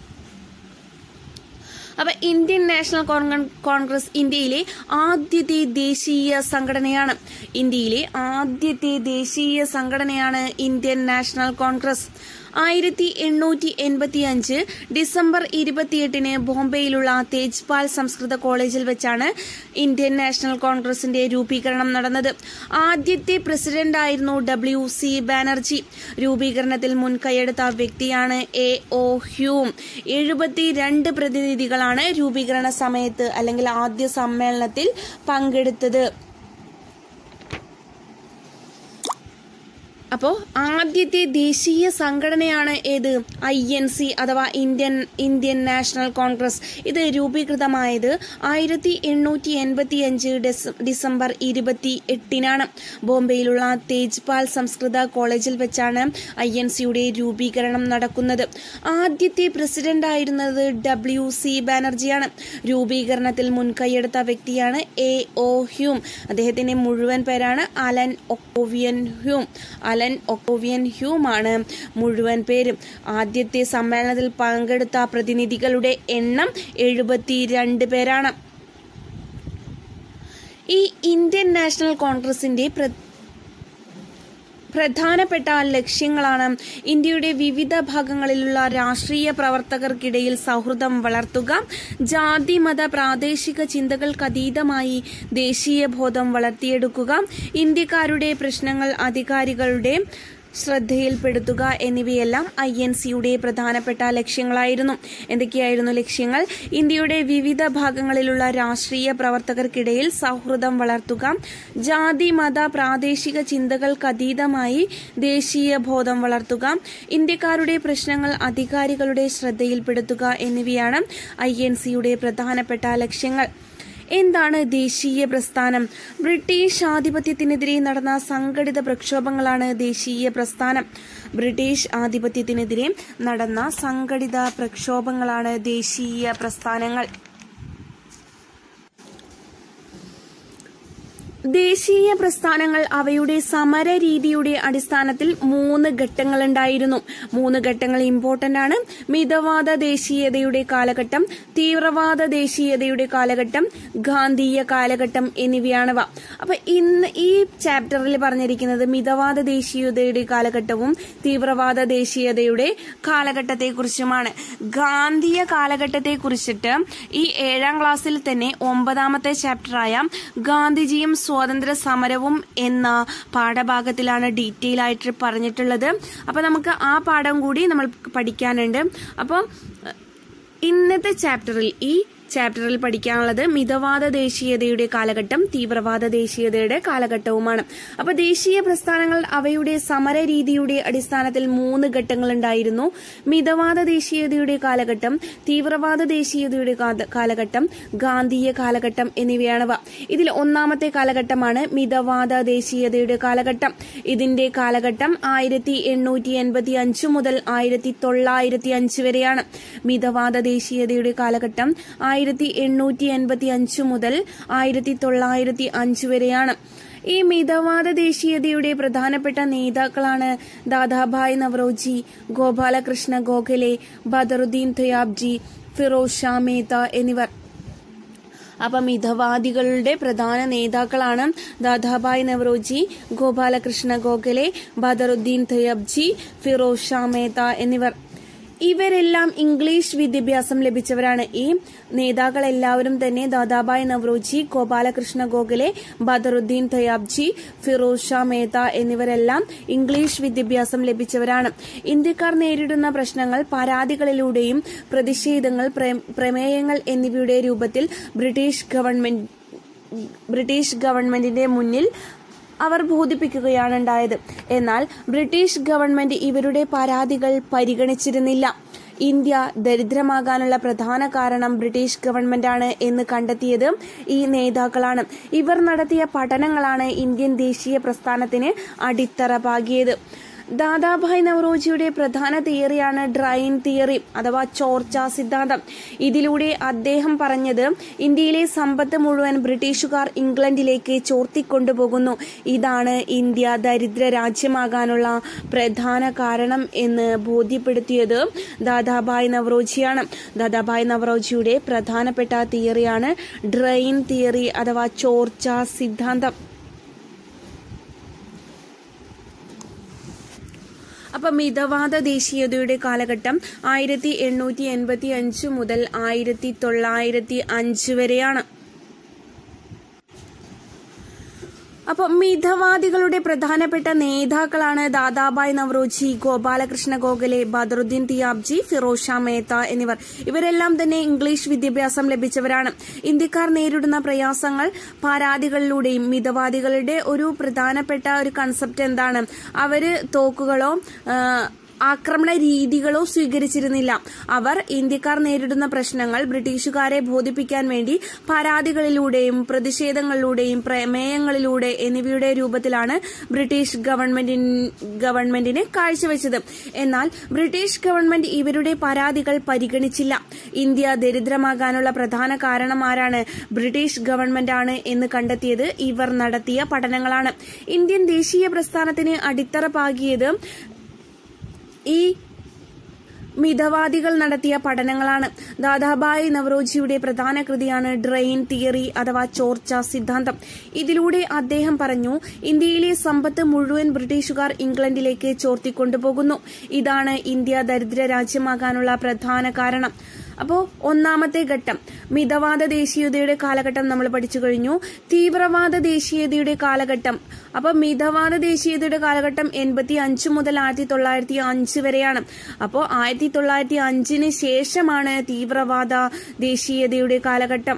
അപ്പൊ ഇന്ത്യൻ നാഷണൽ കോൺഗ്ര- കോൺഗ്രസ് ഇന്ത്യയിലെ ആദ്യത്തെ ദേശീയ സംഘടനയാണ് ഇന്ത്യയിലെ ആദ്യത്തെ ദേശീയ സംഘടനയാണ് ഇന്ത്യൻ നാഷണൽ കോൺഗ്രസ് ആയിരത്തി എണ്ണൂറ്റി എൺപത്തി അഞ്ച് ഡിസംബർ ഇരുപത്തിയെട്ടിന് ബോംബെയിലുള്ള തേജ്പാൽ സംസ്കൃത കോളേജിൽ വെച്ചാണ് ഇന്ത്യൻ നാഷണൽ കോൺഗ്രസിന്റെ രൂപീകരണം നടന്നത് ആദ്യത്തെ പ്രസിഡന്റായിരുന്നു ഡബ്ല്യു സി ബാനർജി രൂപീകരണത്തിൽ മുൻകൈയെടുത്ത വ്യക്തിയാണ് എ ഒ ഹ്യൂം എഴുപത്തിരണ്ട് പ്രതിനിധികളാണ് രൂപീകരണ സമയത്ത് അല്ലെങ്കിൽ ആദ്യ സമ്മേളനത്തിൽ പങ്കെടുത്തത് അപ്പോൾ ആദ്യത്തെ ദേശീയ സംഘടനയാണ് ഏത് ഐ എൻ സി അഥവാ ഇന്ത്യൻ ഇന്ത്യൻ നാഷണൽ കോൺഗ്രസ് ഇത് രൂപീകൃതമായത് ആയിരത്തി എണ്ണൂറ്റി എൺപത്തി അഞ്ച് ഡിസംബർ ഇരുപത്തി എട്ടിനാണ് ബോംബെയിലുള്ള തേജ്പാൽ സംസ്കൃത കോളേജിൽ വെച്ചാണ് ഐ എൻ സിയുടെ രൂപീകരണം നടക്കുന്നത് ആദ്യത്തെ പ്രസിഡന്റ് ആയിരുന്നത് ഡബ്ല്യു സി ബാനർജിയാണ് രൂപീകരണത്തിൽ മുൻകൈയെടുത്ത വ്യക്തിയാണ് എ ഒ ഹ്യൂം അദ്ദേഹത്തിന്റെ മുഴുവൻ പേരാണ് Allan Octavian Hume Allan Octavian Hume ആണ് മുഴുവൻ പേരും ആദ്യത്തെ സമ്മേളനത്തിൽ പങ്കെടുത്ത പ്രതിനിധികളുടെ എണ്ണം എഴുപത്തിരണ്ട് പേരാണ് ഈ ഇന്ത്യൻ നാഷണൽ കോൺഗ്രസിന്റെ പ്ര- പ്രധാനപ്പെട്ട ലക്ഷ്യങ്ങളാണ് ഇന്ത്യയുടെ വിവിധ ഭാഗങ്ങളിലുള്ള രാഷ്ട്രീയ പ്രവർത്തകർക്കിടയിൽ സൗഹൃദം വളർത്തുക ജാതി മത പ്രാദേശിക ചിന്തകൾക്കതീതമായി ദേശീയ ബോധം വളർത്തിയെടുക്കുക ഇന്ത്യക്കാരുടെ പ്രശ്നങ്ങൾ അധികാരികളുടെ ശ്രദ്ധയിൽപ്പെടുത്തുക എന്നിവയെല്ലാം ഐ എൻ സിയുടെ പ്രധാനപ്പെട്ട ലക്ഷ്യങ്ങളായിരുന്നു എന്തൊക്കെയായിരുന്നു ലക്ഷ്യങ്ങൾ ഇന്ത്യയുടെ വിവിധ ഭാഗങ്ങളിലുള്ള രാഷ്ട്രീയ പ്രവർത്തകർക്കിടയിൽ സൗഹൃദം വളർത്തുക ജാതി മത പ്രാദേശിക ചിന്തകൾക്കതീതമായി ദേശീയ ബോധം വളർത്തുക ഇന്ത്യക്കാരുടെ പ്രശ്നങ്ങൾ അധികാരികളുടെ ശ്രദ്ധയിൽപ്പെടുത്തുക എന്നിവയാണ് ഐ എൻ സിയുടെ പ്രധാനപ്പെട്ട ലക്ഷ്യങ്ങൾ എന്താണ് ദേശീയ പ്രസ്ഥാനം ബ്രിട്ടീഷ് ആധിപത്യത്തിനെതിരെ നടന്ന സംഘടിത പ്രക്ഷോഭങ്ങളാണ് ദേശീയ പ്രസ്ഥാനം ബ്രിട്ടീഷ് ആധിപത്യത്തിനെതിരെ നടന്ന സംഘടിത പ്രക്ഷോഭങ്ങളാണ് ദേശീയ പ്രസ്ഥാനങ്ങൾ ദേശീയ പ്രസ്ഥാനങ്ങൾ അവയുടെ സമര രീതിയുടെ അടിസ്ഥാനത്തിൽ മൂന്ന് ഘട്ടങ്ങളുണ്ടായിരുന്നു മൂന്ന് ഘട്ടങ്ങൾ ഇമ്പോർട്ടന്റ് ആണ് മിതവാദ ദേശീയതയുടെ കാലഘട്ടം തീവ്രവാദ ദേശീയതയുടെ കാലഘട്ടം ഗാന്ധീയ കാലഘട്ടം എന്നിവയാണവ അപ്പൊ ഇന്ന് ഈ ചാപ്റ്ററിൽ പറഞ്ഞിരിക്കുന്നത് മിതവാദ ദേശീയതയുടെ കാലഘട്ടവും തീവ്രവാദ ദേശീയതയുടെ കാലഘട്ടത്തെക്കുറിച്ചുമാണ് ഗാന്ധിയ കാലഘട്ടത്തെക്കുറിച്ചിട്ട് ഈ ഏഴാം ക്ലാസ്സിൽ തന്നെ ഒമ്പതാമത്തെ ചാപ്റ്ററായ ഗാന്ധിജിയും സ്വാതന്ത്ര്യ സമരവും എന്ന പാഠഭാഗത്തിലാണ് ഡീറ്റെയിൽ ആയിട്ട് പറഞ്ഞിട്ടുള്ളത് അപ്പൊ നമുക്ക് ആ പാഠം കൂടി നമ്മൾ പഠിക്കാനുണ്ട് അപ്പം ഇന്നത്തെ ചാപ്റ്ററിൽ ഈ ചാപ്റ്ററിൽ പഠിക്കാനുള്ളത് മിതവാദ ദേശീയതയുടെ കാലഘട്ടം തീവ്രവാദ ദേശീയതയുടെ കാലഘട്ടവുമാണ് അപ്പൊ ദേശീയ പ്രസ്ഥാനങ്ങൾ അവയുടെ സമര രീതിയുടെ അടിസ്ഥാനത്തിൽ മൂന്ന് ഘട്ടങ്ങൾ ഉണ്ടായിരുന്നു മിതവാദ ദേശീയതയുടെ കാലഘട്ടം തീവ്രവാദ ദേശീയതയുടെ കാല- കാലഘട്ടം ഗാന്ധിയ കാലഘട്ടം എന്നിവയാണവ ഇതിൽ ഒന്നാമത്തെ കാലഘട്ടമാണ് മിതവാദ ദേശീയതയുടെ കാലഘട്ടം ഇതിന്റെ കാലഘട്ടം ആയിരത്തി എണ്ണൂറ്റി എൺപത്തി അഞ്ച് മുതൽ ആയിരത്തി തൊള്ളായിരത്തി അഞ്ച് വരെയാണ് മിതവാദ ദേശീയതയുടെ കാലഘട്ടം ആയിരത്തി എണ്ണൂറ്റി എൺപത്തി അഞ്ച് മുതൽ ആയിരത്തി തൊള്ളായിരത്തി അഞ്ച് വരെയാണ് ഈ മിതവാദ ദേശീയതയുടെ പ്രധാനപ്പെട്ട നേതാക്കളാണ് ദാദാഭായ് നവറോജി ഗോപാലകൃഷ്ണ ഗോഖലെ ബദറുദ്ദീൻ തയാബ്ജി ഫിറോസ് ഷാ മേത്ത എന്നിവർ അപ്പം മിതവാദികളുടെ പ്രധാന നേതാക്കളാണ് ദാദാഭായ് നവറോജി ഗോപാലകൃഷ്ണ ഗോഖലെ ബദറുദ്ദീൻ തയബ്ജി ഫിറോസ് ഷാ മേത്ത എന്നിവർ ഇവരെല്ലാം ഇംഗ്ലീഷ് വിദ്യാഭ്യാസം ലഭിച്ചവരാണ് ഈ നേതാക്കളെല്ലാവരും തന്നെ ദാദാഭായ് നവറോജി ഗോപാലകൃഷ്ണ ഗോഖലെ ബദറുദ്ദീൻ തയാബ്ജി ഫിറോസ് ഷാ മേത്ത എന്നിവരെല്ലാം ഇംഗ്ലീഷ് വിദ്യാഭ്യാസം ലഭിച്ചവരാണ് ഇന്ത്യക്കാർ നേരിടുന്ന പ്രശ്നങ്ങൾ പരാതികളിലൂടെയും പ്രതിഷേധങ്ങൾ പ്രേ- പ്രമേയങ്ങൾ എന്നിവയുടെ രൂപത്തിൽ ബ്രിട്ടീഷ് ഗവൺമെന്റ് ബ്രിട്ടീഷ് ഗവൺമെന്റിന്റെ മുന്നിൽ അവർ ബോധിപ്പിക്കുകയാണ് ഉണ്ടായത് എന്നാൽ ബ്രിട്ടീഷ് ഗവൺമെന്റ് ഇവരുടെ പരാതികൾ പരിഗണിച്ചിരുന്നില്ല ഇന്ത്യ ദരിദ്രമാകാനുള്ള പ്രധാന കാരണം ബ്രിട്ടീഷ് ഗവൺമെന്റാണ് എന്ന് കണ്ടെത്തിയത് ഈ നേതാക്കളാണ് ഇവർ നടത്തിയ പഠനങ്ങളാണ് ഇന്ത്യൻ ദേശീയ പ്രസ്ഥാനത്തിന് അടിത്തറ പാകിയത് ദാദാഭായ് നവറോജിയുടെ പ്രധാന തിയറിയാണ് ഡ്രൈൻ തിയറി അഥവാ ചോർച്ച സിദ്ധാന്തം ഇതിലൂടെ അദ്ദേഹം പറഞ്ഞത് ഇന്ത്യയിലെ സമ്പത്ത് മുഴുവൻ ബ്രിട്ടീഷുകാർ ഇംഗ്ലണ്ടിലേക്ക് ചോർത്തിക്കൊണ്ടുപോകുന്നു ഇതാണ് ഇന്ത്യ ദരിദ്ര രാജ്യമാകാനുള്ള പ്രധാന കാരണം എന്ന് ബോധ്യപ്പെടുത്തിയത് ദാദാഭായ് നവറോജിയാണ് ദാദാഭായ് നവറോജിയുടെ പ്രധാനപ്പെട്ട തിയറിയാണ് ഡ്രൈൻ തിയറി അഥവാ ചോർച്ച സിദ്ധാന്തം അപ്പൊ മിതവാദ ദേശീയതയുടെ കാലഘട്ടം ആയിരത്തി എണ്ണൂറ്റി എൺപത്തി അഞ്ച് മുതൽ ആയിരത്തി തൊള്ളായിരത്തി അഞ്ച് വരെയാണ് അപ്പൊ മിതവാദികളുടെ പ്രധാനപ്പെട്ട നേതാക്കളാണ് ദാദാബായ് നവറോജി ഗോപാലകൃഷ്ണ ഗോഖലെ ബദറുദ്ദീൻ തിയാബ്ജി ഫിറോസ് ഷാ മേത്ത എന്നിവർ ഇവരെല്ലാം തന്നെ ഇംഗ്ലീഷ് വിദ്യാഭ്യാസം ലഭിച്ചവരാണ് ഇന്ത്യക്കാർ നേരിടുന്ന പ്രയാസങ്ങൾ പരാതികളിലൂടെയും മിതവാദികളുടെ ഒരു പ്രധാനപ്പെട്ട ഒരു കൺസെപ്റ്റ് എന്താണ് അവര് തോക്കുകളോ ആ, ആക്രമണ രീതികളോ സ്വീകരിച്ചിരുന്നില്ല അവർ ഇന്ത്യക്കാർ നേരിടുന്ന പ്രശ്നങ്ങൾ ബ്രിട്ടീഷുകാരെ ബോധിപ്പിക്കാൻ വേണ്ടി പരാതികളിലൂടെയും പ്രതിഷേധങ്ങളിലൂടെയും പ്രമേയങ്ങളിലൂടെ എന്നിവയുടെ രൂപത്തിലാണ് ബ്രിട്ടീഷ് ഗവൺമെന്റിൻ ഗവൺമെന്റിന് കാഴ്ചവെച്ചത് എന്നാൽ ബ്രിട്ടീഷ് ഗവൺമെന്റ് ഇവരുടെ പരാതികൾ പരിഗണിച്ചില്ല ഇന്ത്യ ദരിദ്രമാകാനുള്ള പ്രധാന കാരണം ആരാണ് ബ്രിട്ടീഷ് ഗവൺമെന്റ് ആണ് എന്ന് കണ്ടെത്തിയത് ഇവർ നടത്തിയ പഠനങ്ങളാണ് ഇന്ത്യൻ ദേശീയ പ്രസ്ഥാനത്തിന് അടിത്തറ പാകിയത് ഈ മിതവാദികൾ നടത്തിയ പഠനങ്ങളാണ് ദാദാബായ് നവറോജിയുടെ പ്രധാന കൃതിയാണ് ഡ്രെയിൻ തിയറി അഥവാ ചോർച്ച സിദ്ധാന്തം ഇതിലൂടെ അദ്ദേഹം പറഞ്ഞു ഇന്ത്യയിലെ സമ്പത്ത് മുഴുവൻ ബ്രിട്ടീഷുകാർ ഇംഗ്ലണ്ടിലേക്ക് ചോർത്തിക്കൊണ്ടുപോകുന്നു ഇതാണ് ഇന്ത്യ ദരിദ്ര രാജ്യമാകാനുള്ള പ്രധാന കാരണം അപ്പോൾ ഒന്നാമത്തെ ഘട്ടം മിതവാദ ദേശീയതയുടെ കാലഘട്ടം നമ്മൾ പഠിച്ചു കഴിഞ്ഞു തീവ്രവാദ ദേശീയതയുടെ കാലഘട്ടം അപ്പോൾ മിതവാദ ദേശീയതയുടെ കാലഘട്ടം എൺപത്തി അഞ്ച് മുതൽ ആയിരത്തി തൊള്ളായിരത്തി അഞ്ച് വരെയാണ് അപ്പോൾ ആയിരത്തി തൊള്ളായിരത്തി അഞ്ചിന് ശേഷമാണ് തീവ്രവാദ ദേശീയതയുടെ കാലഘട്ടം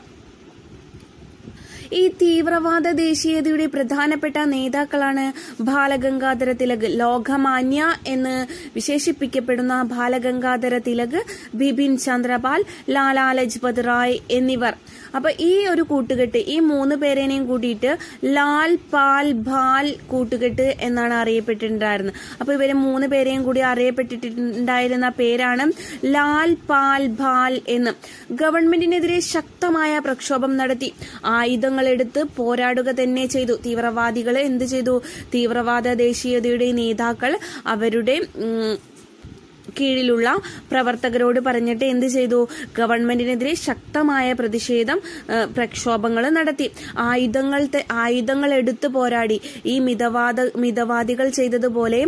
ഈ തീവ്രവാദ ദേശീയതയുടെ പ്രധാനപ്പെട്ട നേതാക്കളാണ് ബാലഗംഗാധര തിലക് ലോകമാന്യ എന്ന് വിശേഷിപ്പിക്കപ്പെടുന്ന ബാലഗംഗാധര തിലക് ബിപിൻ ചന്ദ്രപാൽ ലാലാ ലജ്പത് റായ് എന്നിവർ അപ്പൊ ഈ ഒരു കൂട്ടുകെട്ട് ഈ മൂന്ന് പേരേനെയും കൂട്ടിയിട്ട് ലാൽ പാൽ ബാൽ കൂട്ടുകെട്ട് എന്നാണ് അറിയപ്പെട്ടിട്ടുണ്ടായിരുന്നത് അപ്പൊ ഇവരെ മൂന്ന് പേരെയും കൂടി അറിയപ്പെട്ടിട്ടുണ്ടായിരുന്ന പേരാണ് ലാൽ പാൽ ബാൽ എന്ന് ഗവൺമെന്റിനെതിരെ ശക്തമായ പ്രക്ഷോഭം നടത്തി ആയുധങ്ങൾ എടുത്ത് പോരാടുക തന്നെ ചെയ്തു തീവ്രവാദികൾ എന്ത് ചെയ്തു തീവ്രവാദ ദേശീയതയുടെ നേതാക്കൾ അവരുടെ ഉം, കീഴിലുള്ള പ്രവർത്തകരോട് പറഞ്ഞിട്ട് എന്ത് ചെയ്തു ഗവൺമെന്റിനെതിരെ ശക്തമായ പ്രതിഷേധം പ്രക്ഷോഭങ്ങൾ നടത്തി ആയുധങ്ങൾ തെ- ആയുധങ്ങൾ എടുത്തു പോരാടി ഈ മിതവാദ മിതവാദികൾ ചെയ്തതുപോലെ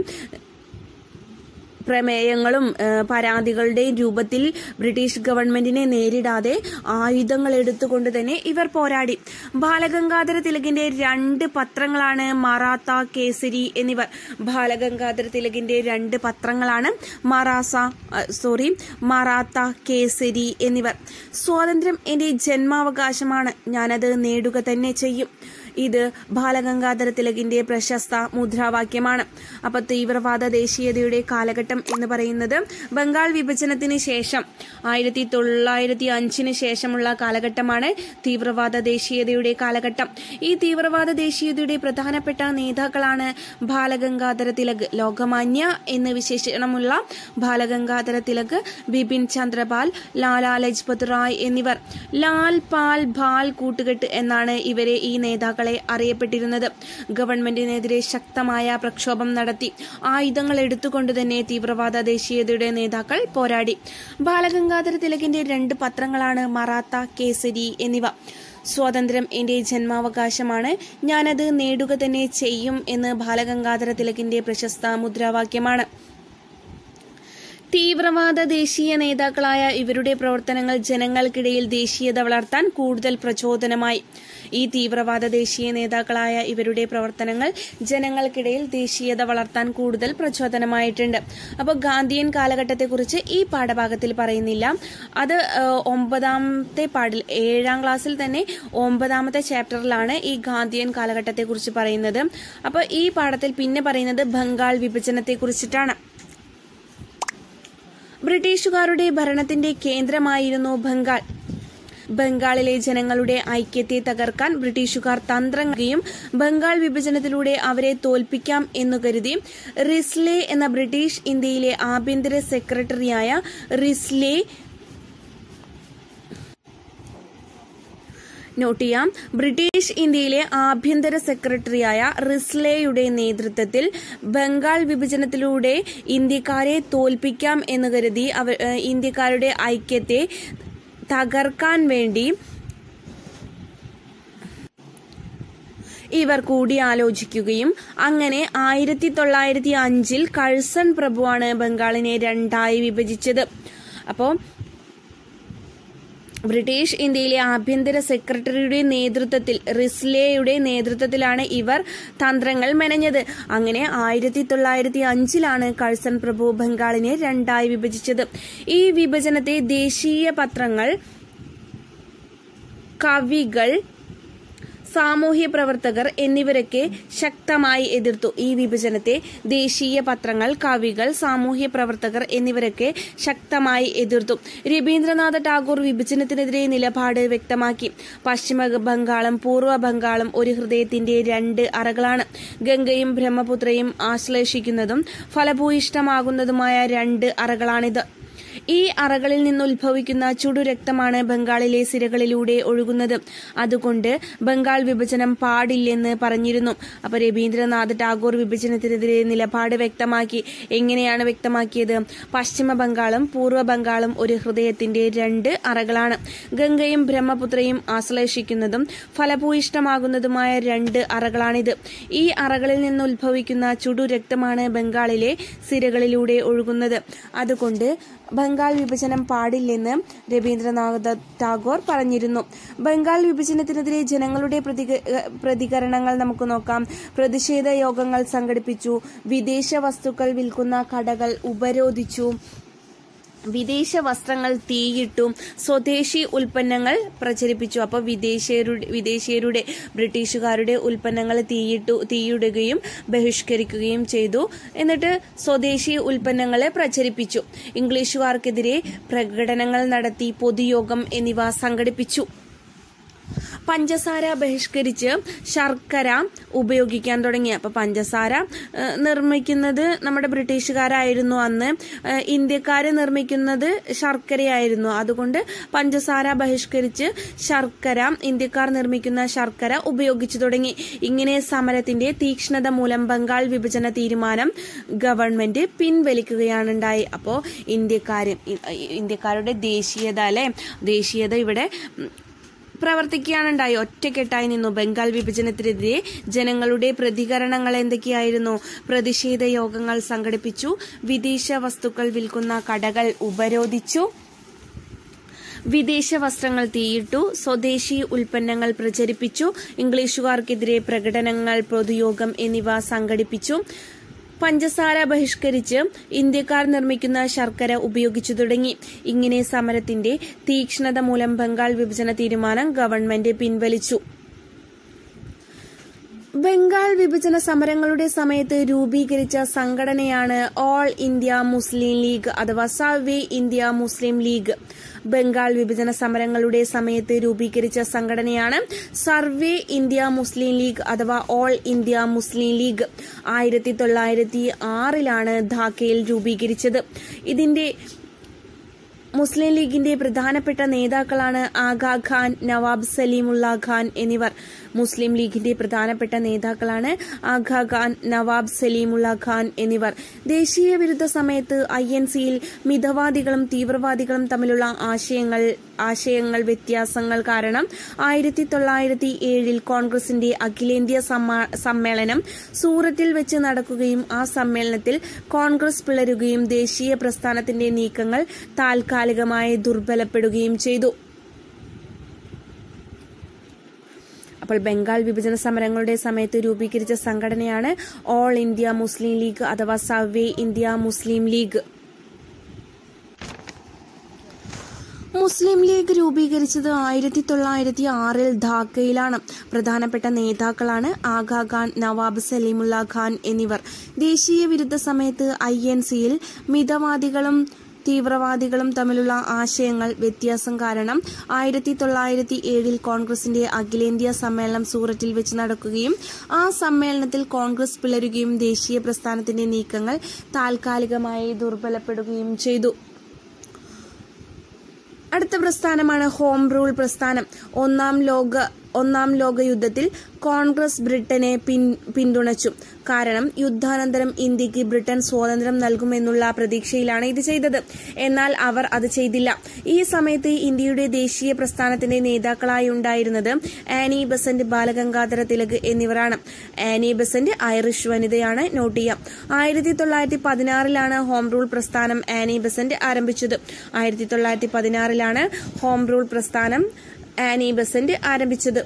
പ്രമേയങ്ങളും ഏ, പരാതികളുടെയും രൂപത്തിൽ ബ്രിട്ടീഷ് ഗവൺമെന്റിനെ നേരിടാതെ ആയുധങ്ങൾ എടുത്തുകൊണ്ട് തന്നെ ഇവർ പോരാടി ബാലഗംഗാധര തിലകിന്റെ രണ്ട് പത്രങ്ങളാണ് മറാത്ത കേസരി എന്നിവർ ബാലഗംഗാധര തിലകിന്റെ രണ്ട് പത്രങ്ങളാണ് മറാസ ആ, സോറി മറാത്ത കേസരി എന്നിവർ സ്വാതന്ത്ര്യം എന്റെ ജന്മാവകാശമാണ് ഞാനത് നേടുക തന്നെ ചെയ്യും ഇത് ബാലഗംഗാധര തിലകിന്റെ പ്രശസ്ത മുദ്രാവാക്യമാണ് അപ്പൊ തീവ്രവാദ ദേശീയതയുടെ കാലഘട്ടം എന്ന് പറയുന്നത് ബംഗാൾ വിഭജനത്തിന് ശേഷം ആയിരത്തി തൊള്ളായിരത്തി അഞ്ചിന് ശേഷമുള്ള കാലഘട്ടമാണ് തീവ്രവാദ ദേശീയതയുടെ കാലഘട്ടം ഈ തീവ്രവാദ ദേശീയതയുടെ പ്രധാനപ്പെട്ട നേതാക്കളാണ് ബാലഗംഗാധര തിലക് ലോകമാന്യ എന്ന് വിശേഷണമുള്ള ബാലഗംഗാധര തിലക് ബിപിൻ ചന്ദ്രപാൽ ലാലാ ലജ്പത് റായ് എന്നിവർ ലാൽ പാൽ ബാൽ കൂട്ടുകെട്ട് എന്നാണ് ഇവരെ ഈ നേതാക്കളെ അറിയപ്പെട്ടിരുന്നത് ഗവൺമെന്റിനെതിരെ ശക്തമായ പ്രക്ഷോഭം നടത്തി ആയുധങ്ങൾ എടുത്തുകൊണ്ട് തന്നെ തീവ്രവാദ ദേശീയതയുടെ നേതാക്കൾ പോരാടി ബാലഗംഗാധര തിലകിന്റെ രണ്ട് പത്രങ്ങളാണ് മറാത്ത കേസരി എന്നിവ സ്വാതന്ത്ര്യം എന്റെ ജന്മാവകാശമാണ് ഞാനത് നേടുക തന്നെ ചെയ്യും എന്ന് ബാലഗംഗാധര തിലകിന്റെ പ്രശസ്ത മുദ്രാവാക്യമാണ് തീവ്രവാദ ദേശീയ നേതാക്കളായ ഇവരുടെ പ്രവർത്തനങ്ങൾ ജനങ്ങൾക്കിടയിൽ ദേശീയത വളർത്താൻ കൂടുതൽ പ്രചോദനമായി ഈ തീവ്രവാദ ദേശീയ നേതാക്കളായ ഇവരുടെ പ്രവർത്തനങ്ങൾ ജനങ്ങൾക്കിടയിൽ ദേശീയത വളർത്താൻ കൂടുതൽ പ്രചോദനമായിട്ടുണ്ട് അപ്പോൾ ഗാന്ധിയൻ കാലഘട്ടത്തെക്കുറിച്ച് ഈ പാഠഭാഗത്തിൽ പറയുന്നില്ല അത് ഏഹ്, ഒമ്പതാമത്തെ പാഠിൽ ഏഴാം ക്ലാസ്സിൽ തന്നെ ഒമ്പതാമത്തെ ചാപ്റ്ററിലാണ് ഈ ഗാന്ധിയൻ കാലഘട്ടത്തെക്കുറിച്ച് പറയുന്നത് അപ്പോൾ ഈ പാഠത്തിൽ പിന്നെ പറയുന്നത് ബംഗാൾ വിഭജനത്തെക്കുറിച്ചിട്ടാണ് ബ്രിട്ടീഷുകാരുടെ ഭരണത്തിന്റെ കേന്ദ്രമായിരുന്നു ബംഗാൾ ബംഗാളിലെ ജനങ്ങളുടെ ഐക്യത്തെ തകർക്കാൻ ബ്രിട്ടീഷുകാർ തന്ത്രങ്ങളും ബംഗാൾ വിഭജനത്തിലൂടെ അവരെ തോൽപ്പിക്കാം എന്നു കരുതി റിസ്ലെ എന്ന ബ്രിട്ടീഷ് ഇന്ത്യയിലെ ആഭ്യന്തര സെക്രട്ടറിയായ റിസ്ലെ നോട്ട് ചെയ്യാം ബ്രിട്ടീഷ് ഇന്ത്യയിലെ ആഭ്യന്തര സെക്രട്ടറിയായ റിസ്ലെയുടെ നേതൃത്വത്തിൽ ബംഗാൾ വിഭജനത്തിലൂടെ ഇന്ത്യക്കാരെ തോൽപ്പിക്കാം എന്ന് കരുതി അവ ഏഹ് ഇന്ത്യക്കാരുടെ ഐക്യത്തെ തകർക്കാൻ വേണ്ടി ഇവർ കൂടിയാലോചിക്കുകയും അങ്ങനെ ആയിരത്തി തൊള്ളായിരത്തി അഞ്ചിൽ കഴ്സൺ പ്രഭുവാണ് ബംഗാളിനെ രണ്ടായി വിഭജിച്ചത് അപ്പോൾ ബ്രിട്ടീഷ് ഇന്ത്യയിലെ ആഭ്യന്തര സെക്രട്ടറിയുടെ നേതൃത്വത്തിൽ റിസ്ലേയുടെ നേതൃത്വത്തിലാണ് ഇവർ തന്ത്രങ്ങൾ മെനഞ്ഞത് അങ്ങനെ ആയിരത്തി തൊള്ളായിരത്തി അഞ്ചിലാണ് കഴ്സൺ പ്രഭു ബംഗാളിനെ രണ്ടായി വിഭജിച്ചത് ഈ വിഭജനത്തെ ദേശീയ പത്രങ്ങൾ കവികൾ സാമൂഹ്യ പ്രവർത്തകർ എന്നിവരൊക്കെ ശക്തമായി എതിർത്തു ഈ വിഭജനത്തെ ദേശീയ പത്രങ്ങൾ കവികൾ സാമൂഹ്യ പ്രവർത്തകർ എന്നിവരൊക്കെ ശക്തമായി എതിർത്തു രവീന്ദ്രനാഥ ടാഗോർ വിഭജനത്തിനെതിരെ നിലപാട് വ്യക്തമാക്കി പശ്ചിമ ബംഗാളും പൂർവ്വ ബംഗാളും ഒരു ഹൃദയത്തിന്റെ രണ്ട് അറകളാണ് ഗംഗയും ബ്രഹ്മപുത്രയും ആശ്ലേഷിക്കുന്നതും ഫലഭൂയിഷ്ടമാകുന്നതുമായ രണ്ട് അറകളാണിത് ഈ അറകളിൽ നിന്ന് ഉത്ഭവിക്കുന്ന ചുടുരക്തമാണ് ബംഗാളിലെ സിരകളിലൂടെ ഒഴുകുന്നത് അതുകൊണ്ട് ബംഗാൾ വിഭജനം പാടില്ലെന്ന് പറഞ്ഞിരുന്നു അപ്പൊ രവീന്ദ്രനാഥ് ടാഗോർ വിഭജനത്തിനെതിരെ നിലപാട് വ്യക്തമാക്കി എങ്ങനെയാണ് വ്യക്തമാക്കിയത് പശ്ചിമ ബംഗാളും പൂർവ്വ ബംഗാളും ഒരു ഹൃദയത്തിന്റെ രണ്ട് അറകളാണ് ഗംഗയും ബ്രഹ്മപുത്രയും ആശ്ലേഷിക്കുന്നതും ഫലഭൂയിഷ്ടമാകുന്നതുമായ രണ്ട് അറകളാണിത് ഈ അറകളിൽ നിന്ന് ഉത്ഭവിക്കുന്ന ചുടുരക്തമാണ് ബംഗാളിലെ സിരകളിലൂടെ ഒഴുകുന്നത് അതുകൊണ്ട് ബംഗാൾ വിഭജനം പാടില്ലെന്ന് രവീന്ദ്രനാഥ ടാഗോർ പറഞ്ഞിരുന്നു ബംഗാൾ വിഭജനത്തിനെതിരെ ജനങ്ങളുടെ പ്രതിക- പ്രതികരണങ്ങൾ നമുക്ക് നോക്കാം പ്രതിഷേധ യോഗങ്ങൾ സംഘടിപ്പിച്ചു വിദേശ വസ്തുക്കൾ വിൽക്കുന്ന കടകൾ ഉപരോധിച്ചു വിദേശ വസ്ത്രങ്ങൾ തീയിട്ടു സ്വദേശി ഉൽപ്പന്നങ്ങൾ പ്രചരിപ്പിച്ചു അപ്പോൾ വിദേശീയരുടെ വിദേശീയരുടെ ബ്രിട്ടീഷുകാരുടെ ഉൽപ്പന്നങ്ങൾ തീയിട്ടു തീയിടുകയും ബഹിഷ്കരിക്കുകയും ചെയ്തു എന്നിട്ട് സ്വദേശി ഉൽപ്പന്നങ്ങളെ പ്രചരിപ്പിച്ചു ഇംഗ്ലീഷുകാർക്കെതിരെ പ്രകടനങ്ങൾ നടത്തി പൊതുയോഗം എന്നിവ സംഘടിപ്പിച്ചു പഞ്ചസാര ബഹിഷ്കരിച്ച് ശർക്കര ഉപയോഗിക്കാൻ തുടങ്ങി അപ്പൊ പഞ്ചസാര ഏഹ്, നിർമ്മിക്കുന്നത് നമ്മുടെ ബ്രിട്ടീഷുകാരായിരുന്നു അന്ന് ഏഹ്, ഇന്ത്യക്കാര് നിർമ്മിക്കുന്നത് ശർക്കരയായിരുന്നു അതുകൊണ്ട് പഞ്ചസാര ബഹിഷ്കരിച്ച് ശർക്കര ഇന്ത്യക്കാർ നിർമ്മിക്കുന്ന ശർക്കര ഉപയോഗിച്ചു തുടങ്ങി ഇങ്ങനെ സമരത്തിന്റെ തീക്ഷ്ണത മൂലം ബംഗാൾ വിഭജന തീരുമാനം ഗവൺമെന്റ് പിൻവലിക്കുകയാണ് ഉണ്ടായി അപ്പോ ഇന്ത്യക്കാര് ഇ- ഇന്ത്യക്കാരുടെ ദേശീയത അല്ലെ ദേശീയത ഇവിടെ ഉം, പ്രവർത്തിക്കുകയാണുണ്ടായി ഒറ്റക്കെട്ടായി നിന്നു ബംഗാൾ വിഭജനത്തിനെതിരെ ജനങ്ങളുടെ പ്രതികരണങ്ങൾ എന്തൊക്കെയായിരുന്നു പ്രതിഷേധ യോഗങ്ങൾ സംഘടിപ്പിച്ചു വിദേശ വസ്തുക്കൾ വിൽക്കുന്ന കടകൾ ഉപരോധിച്ചു വിദേശ വസ്ത്രങ്ങൾ തീയിട്ടു സ്വദേശി ഉൽപ്പന്നങ്ങൾ പ്രചരിപ്പിച്ചു ഇംഗ്ലീഷുകാർക്കെതിരെ പ്രകടനങ്ങൾ പൊതുയോഗം എന്നിവ സംഘടിപ്പിച്ചു പഞ്ചസാര ബഹിഷ്കരിച്ച് ഇന്ത്യക്കാർ നിർമ്മിക്കുന്ന ശർക്കര ഉപയോഗിച്ചു തുടങ്ങി ഇങ്ങനെ സമരത്തിന്റെ തീക്ഷ്ണത മൂലം ബംഗാൾ വിഭജന തീരുമാനം ഗവൺമെന്റ് പിൻവലിച്ചു ബംഗാൾ വിഭജന സമരങ്ങളുടെ സമയത്ത് രൂപീകരിച്ച സംഘടനയാണ് ഓൾ ഇന്ത്യ മുസ്ലിം ലീഗ് അഥവാ സർവേ ഇന്ത്യ മുസ്ലിം ലീഗ് ബംഗാൾ വിഭജന സമരങ്ങളുടെ സമയത്ത് രൂപീകരിച്ച സംഘടനയാണ് സർവേ ഇന്ത്യ മുസ്ലിം ലീഗ് അഥവാ ഓൾ ഇന്ത്യ മുസ്ലിം ലീഗ് ആയിരത്തി തൊള്ളായിരത്തി ആറിലാണ് ധാക്കയിൽ രൂപീകരിച്ചത് ഇതിന്റെ മുസ്ലിം ലീഗിന്റെ പ്രധാനപ്പെട്ട നേതാക്കളാണ് ആഗാ ഖാൻ നവാബ് സലീമുള്ള ഖാൻ എന്നിവർ മുസ്ലിം ലീഗിന്റെ പ്രധാനപ്പെട്ട നേതാക്കളാണ് ആഗാ ഖാൻ നവാബ് സലീമുള്ള ഖാൻ എന്നിവർ ദേശീയ വിരുദ്ധ സമയത്ത് ഐ എൻ സിയിൽ മിതവാദികളും തീവ്രവാദികളും തമ്മിലുള്ള ആശയങ്ങൾ ആശയങ്ങൾ വ്യത്യാസങ്ങൾ കാരണം ആയിരത്തി തൊള്ളായിരത്തി ഏഴിൽ കോൺഗ്രസിന്റെ അഖിലേന്ത്യാ സമ്മാ- സമ്മേളനം സൂറത്തിൽ വെച്ച് നടക്കുകയും ആ സമ്മേളനത്തിൽ കോൺഗ്രസ് പിളരുകയും ദേശീയ പ്രസ്ഥാനത്തിന്റെ നീക്കങ്ങൾ താൽക്കാലികമായി ദുർബലപ്പെടുകയും ചെയ്തു അപ്പോൾ ബംഗാൾ വിഭജന സമരങ്ങളുടെ സമയത്ത് രൂപീകരിച്ച സംഘടനയാണ് ഓൾ ഇന്ത്യ മുസ്ലിം ലീഗ് അഥവാ സർവേ India Muslim League Muslim League രൂപീകരിച്ചത് ആയിരത്തി തൊള്ളായിരത്തി ആറിൽ ധാക്കയിലാണ് പ്രധാനപ്പെട്ട നേതാക്കളാണ് ആഗാ ഖാൻ നവാബ് സലീമുള്ള ഖാൻ എന്നിവർ ദേശീയ വിരുദ്ധ സമയത്ത് ഐ എൻ സിയിൽ മിതവാദികളും തീവ്രവാദികളും തമ്മിലുള്ള ആശയങ്ങൾ വ്യത്യാസം കാരണം ആയിരത്തി തൊള്ളായിരത്തി ഏഴിൽ കോൺഗ്രസിന്റെ അഖിലേന്ത്യാ സമ്മേളനം സൂററ്റിൽ വെച്ച് നടക്കുകയും ആ സമ്മേളനത്തിൽ കോൺഗ്രസ് പിളരുകയും ദേശീയ പ്രസ്ഥാനത്തിന്റെ നീക്കങ്ങൾ താൽക്കാലികമായി ദുർബലപ്പെടുകയും ചെയ്തു അടുത്ത പ്രസ്ഥാനമാണ് ഹോം റൂൾ പ്രസ്ഥാനം ഒന്നാം ലോക ഒന്നാം ലോക യുദ്ധത്തിൽ കോൺഗ്രസ് ബ്രിട്ടനെ പിൻ- പിന്തുണച്ചു കാരണം യുദ്ധാനന്തരം ഇന്ത്യക്ക് ബ്രിട്ടൻ സ്വാതന്ത്ര്യം നൽകുമെന്നുള്ള പ്രതീക്ഷയിലാണ് ഇത് ചെയ്തത് എന്നാൽ അവർ അത് ചെയ്തില്ല ഈ സമയത്ത് ഇന്ത്യയുടെ ദേശീയ പ്രസ്ഥാനത്തിന്റെ നേതാക്കളായി ഉണ്ടായിരുന്നത് ആനി ബസന്റ് ബാലഗംഗാധര തിലക് എന്നിവരാണ് ആനി ബസന്റ് ഐറിഷ് വനിതയാണ് നോട്ട് ചെയ്യാം ആയിരത്തി തൊള്ളായിരത്തി പതിനാറിലാണ് ഹോം റൂൾ പ്രസ്ഥാനം ആനി ബസന്റ് ആരംഭിച്ചത് ആയിരത്തി തൊള്ളായിരത്തി പതിനാറിലാണ് ഹോം റൂൾ പ്രസ്ഥാനം ആനി ബസന്റ് ആരംഭിച്ചത്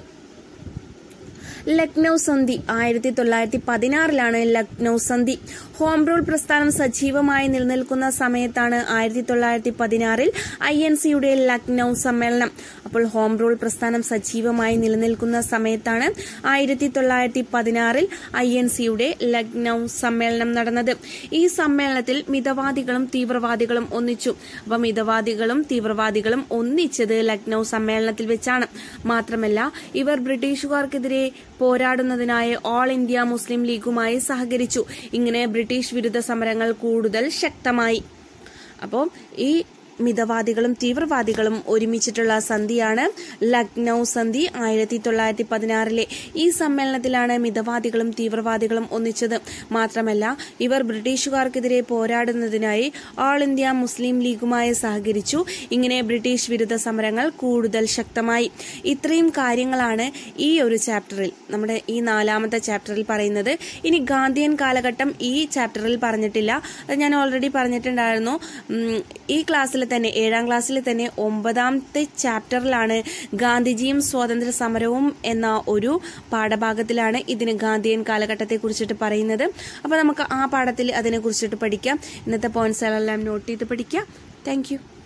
ലക്നൌ സന്ധി ആയിരത്തി തൊള്ളായിരത്തി പതിനാറിലാണ് ലക്നൌ സന്ധി ഹോം റൂൾ പ്രസ്ഥാനം സജീവമായി നിലനിൽക്കുന്ന സമയത്താണ് ആയിരത്തി തൊള്ളായിരത്തി പതിനാറിൽ ഐ എൻ സിയുടെ ലക്നൌ സമ്മേളനം അപ്പോൾ ഹോം റൂൾ പ്രസ്ഥാനം സജീവമായി നിലനിൽക്കുന്ന സമയത്താണ് ആയിരത്തി തൊള്ളായിരത്തി പതിനാറിൽ ഐ എൻ സിയുടെ ലക്നൌ സമ്മേളനം നടന്നത് ഈ സമ്മേളനത്തിൽ മിതവാദികളും തീവ്രവാദികളും ഒന്നിച്ചു അപ്പൊ മിതവാദികളും തീവ്രവാദികളും ഒന്നിച്ചത് ലക്നൌ സമ്മേളനത്തിൽ വെച്ചാണ് മാത്രമല്ല ഇവർ ബ്രിട്ടീഷുകാർക്കെതിരെ പോരാടുന്നതിനായി ഓൾ ഇന്ത്യ മുസ്ലിം ലീഗുമായി സഹകരിച്ചു ഇങ്ങനെ ബ്രിട്ടീഷ് വിരുദ്ധ സമരങ്ങൾ കൂടുതൽ ശക്തമായി അപ്പോൾ ഈ മിതവാദികളും തീവ്രവാദികളും ഒരുമിച്ചിട്ടുള്ള സന്ധിയാണ് ലക്നൌ സന്ധി ആയിരത്തി തൊള്ളായിരത്തി പതിനാറിലെ ഈ സമ്മേളനത്തിലാണ് മിതവാദികളും തീവ്രവാദികളും ഒന്നിച്ചത് മാത്രമല്ല ഇവർ ബ്രിട്ടീഷുകാർക്കെതിരെ പോരാടുന്നതിനായി ഓൾ ഇന്ത്യ മുസ്ലിം ലീഗുമായി സഹകരിച്ചു ഇങ്ങനെ ബ്രിട്ടീഷ് വിരുദ്ധ സമരങ്ങൾ കൂടുതൽ ശക്തമായി ഇത്രയും കാര്യങ്ങളാണ് ഈ ഒരു ചാപ്റ്ററിൽ നമ്മുടെ ഈ നാലാമത്തെ ചാപ്റ്ററിൽ പറയുന്നത് ഇനി ഗാന്ധിയൻ കാലഘട്ടം ഈ ചാപ്റ്ററിൽ പറഞ്ഞിട്ടില്ല അത് ഞാൻ ഓൾറെഡി പറഞ്ഞിട്ടുണ്ടായിരുന്നു ഉം, ഈ ക്ലാസ്സിൽ തന്നെ ഏഴാം ക്ലാസ്സിൽ തന്നെ ഒമ്പതാമത്തെ ചാപ്റ്ററിലാണ് ഗാന്ധിജിയും സ്വാതന്ത്ര്യ സമരവും എന്ന ഒരു പാഠഭാഗത്തിലാണ് ഇതിന് ഗാന്ധിയൻ കാലഘട്ടത്തെ കുറിച്ചിട്ട് പറയുന്നത് അപ്പോൾ നമുക്ക് ആ പാഠത്തിൽ അതിനെ കുറിച്ചിട്ട് പഠിക്കാം ഇന്നത്തെ പോയിന്റ്സുകളെല്ലാം നോട്ട് ചെയ്ത് പഠിക്കാം താങ്ക്